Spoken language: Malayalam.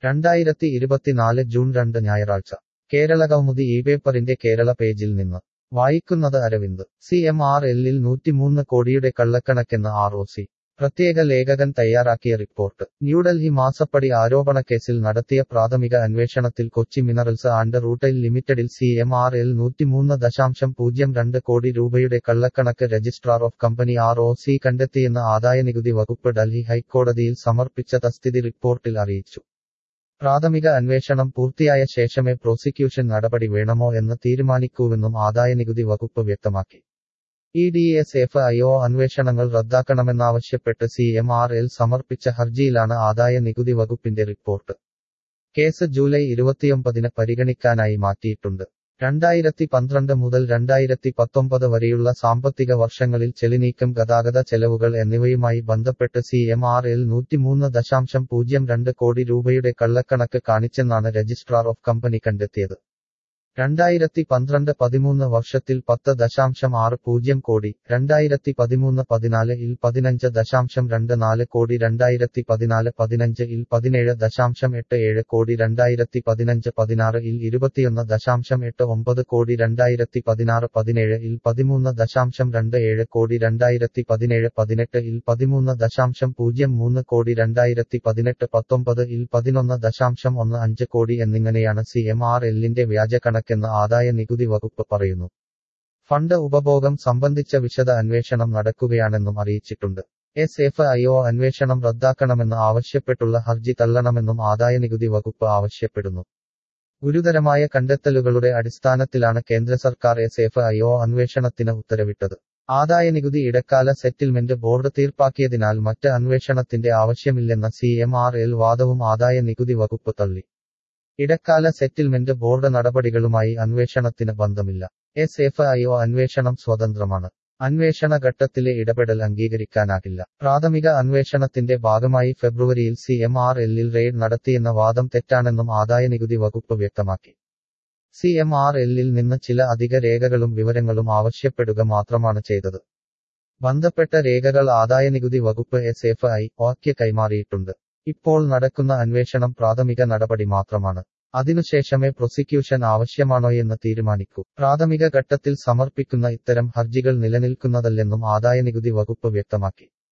രണ്ടായിരത്തി ഇരുപത്തിനാല് ജൂൺ രണ്ട് ഞായറാഴ്ച കേരളകൗമുദി ഈ പേപ്പറിന്റെ കേരള പേജിൽ നിന്ന് വായിക്കുന്നത് അരവിന്ദ് സി എം ആർ എല്ലിൽ നൂറ്റിമൂന്ന് കോടിയുടെ കള്ളക്കണക്കെന്ന് ആർ ഒ സി പ്രത്യേക ലേഖകൻ തയ്യാറാക്കിയ റിപ്പോർട്ട് ന്യൂഡൽഹി മാസപ്പടി ആരോപണക്കേസിൽ നടത്തിയ പ്രാഥമിക അന്വേഷണത്തിൽ കൊച്ചി മിനറൽസ് ആൻഡ് റൂട്ടൈൽ ലിമിറ്റഡിൽ സി എം ആർ എൽ നൂറ്റിമൂന്ന് ദശാംശം പൂജ്യം രണ്ട് കോടി രൂപയുടെ കള്ളക്കണക്ക് registrar of company R O C കണ്ടെത്തിയെന്ന് ആദായനികുതി വകുപ്പ് ഡൽഹി ഹൈക്കോടതിയിൽ സമർപ്പിച്ച തസ്ഥിതി റിപ്പോർട്ടിൽ അറിയിച്ചു പ്രാഥമിക അന്വേഷണം പൂർത്തിയായ ശേഷമേ പ്രോസിക്യൂഷൻ നടപടി വേണമോ എന്ന് തീരുമാനിക്കൂവെന്നും ആദായനികുതി വകുപ്പ് വ്യക്തമാക്കി E D S F I O അന്വേഷണങ്ങൾ റദ്ദാക്കണമെന്നാവശ്യപ്പെട്ട് സി എം ആർ എൽ സമർപ്പിച്ച ഹർജിയിലാണ് ആദായ നികുതി വകുപ്പിന്റെ റിപ്പോർട്ട് കേസ് ജൂലൈ ഇരുപത്തിയൊമ്പതിന് പരിഗണിക്കാനായി മാറ്റിയിട്ടുണ്ട് രണ്ടായിരത്തി പന്ത്രണ്ട് മുതൽ രണ്ടായിരത്തി പത്തൊമ്പത് വരെയുള്ള സാമ്പത്തിക വർഷങ്ങളിൽ ചെളിനീക്കം ഗതാഗത ചെലവുകൾ എന്നിവയുമായി ബന്ധപ്പെട്ട് സി എം ആർ എൽ നൂറ്റിമൂന്ന് ദശാംശം പൂജ്യം രണ്ട് കോടി രൂപയുടെ കള്ളക്കണക്ക് കാണിച്ചെന്നാണ് രജിസ്ട്രാർ ഓഫ് കമ്പനി കണ്ടെത്തിയത് രണ്ടായിരത്തി പന്ത്രണ്ട് പതിമൂന്ന് വർഷത്തിൽ പത്ത് ദശാംശം ആറ് പൂജ്യം കോടി രണ്ടായിരത്തി പതിമൂന്ന് പതിനാല് ഇൽ പതിനഞ്ച് ദശാംശം രണ്ട് നാല് കോടി രണ്ടായിരത്തി പതിനാല് പതിനഞ്ച് ഇൽ പതിനേഴ് ദശാംശം എട്ട് ഏഴ് കോടി രണ്ടായിരത്തി പതിനഞ്ച് പതിനാറ് ഇൽ ഇരുപത്തിയൊന്ന് ദശാംശം എട്ട് ഒമ്പത് കോടി രണ്ടായിരത്തി പതിനാറ് പതിനേഴ് ഇൽ പതിമൂന്ന് ദശാംശം രണ്ട് ഏഴ് കോടി രണ്ടായിരത്തി പതിനേഴ് പതിനെട്ട് ഇൽ പതിമൂന്ന് ദശാംശം പൂജ്യം മൂന്ന് കോടി രണ്ടായിരത്തി പതിനെട്ട് പത്തൊമ്പത് ഇൽ പതിനൊന്ന് ദശാംശം ഒന്ന് അഞ്ച് കോടി എന്നിങ്ങനെയാണ് സി എം ആർ എല്ലിന്റെ വ്യാജ കണക്കെന്ന് ആദായ നികുതി വകുപ്പ് പറയുന്നു ഫണ്ട് ഉപഭോഗം സംബന്ധിച്ച വിശദ അന്വേഷണം നടക്കുകയാണെന്നും അറിയിച്ചിട്ടുണ്ട് എസ് എഫ് ഐ ഒ അന്വേഷണം റദ്ദാക്കണമെന്ന് ആവശ്യപ്പെട്ടുള്ള ഹർജി തള്ളണമെന്നും ആദായനികുതി വകുപ്പ് ആവശ്യപ്പെടുന്നു ഗുരുതരമായ കണ്ടെത്തലുകളുടെ അടിസ്ഥാനത്തിലാണ് കേന്ദ്ര സർക്കാർ എസ് എഫ് ഐ ഒ അന്വേഷണത്തിന് ഉത്തരവിട്ടത് ആദായനികുതി ഇടക്കാല സെറ്റിൽമെന്റ് ബോർഡ് തീർപ്പാക്കിയതിനാൽ മറ്റ് അന്വേഷണത്തിന്റെ ആവശ്യമില്ലെന്ന സി എം ആർ എൽ വാദവും ആദായ നികുതി വകുപ്പ് തള്ളി ഇടക്കാല സെറ്റിൽമെന്റ് ബോർഡ് നടപടികളുമായി അന്വേഷണത്തിന് ബന്ധമില്ല എസ് എഫ് ഐ ഒ അന്വേഷണം സ്വതന്ത്രമാണ് അന്വേഷണ ഘട്ടത്തിലെ ഇടപെടൽ അംഗീകരിക്കാനാകില്ല പ്രാഥമിക അന്വേഷണത്തിന്റെ ഭാഗമായി ഫെബ്രുവരിയിൽ സി എം ആർ എല്ലിൽ റെയ്ഡ് നടത്തിയെന്ന വാദം തെറ്റാണെന്നും ആദായനികുതി വകുപ്പ് വ്യക്തമാക്കി സി എം ആർ എല്ലിൽ നിന്ന് ചില അധിക രേഖകളും വിവരങ്ങളും ആവശ്യപ്പെടുക മാത്രമാണ് ചെയ്തത് ബന്ധപ്പെട്ട രേഖകൾ ആദായനികുതി വകുപ്പ് എസ് എഫ് ഐ ഒക്ക് കൈമാറിയിട്ടുണ്ട് ഇപ്പോൾ നടക്കുന്ന അന്വേഷണം പ്രാഥമിക നടപടി മാത്രമാണ് അതിനുശേഷമേ പ്രോസിക്യൂഷൻ ആവശ്യമാണോയെന്ന് തീരുമാനിക്കൂ പ്രാഥമിക ഘട്ടത്തിൽ സമർപ്പിക്കുന്ന ഇത്തരം ഹർജികൾ നിലനിൽക്കുന്നതല്ലെന്നും ആദായനികുതി വകുപ്പ് വ്യക്തമാക്കി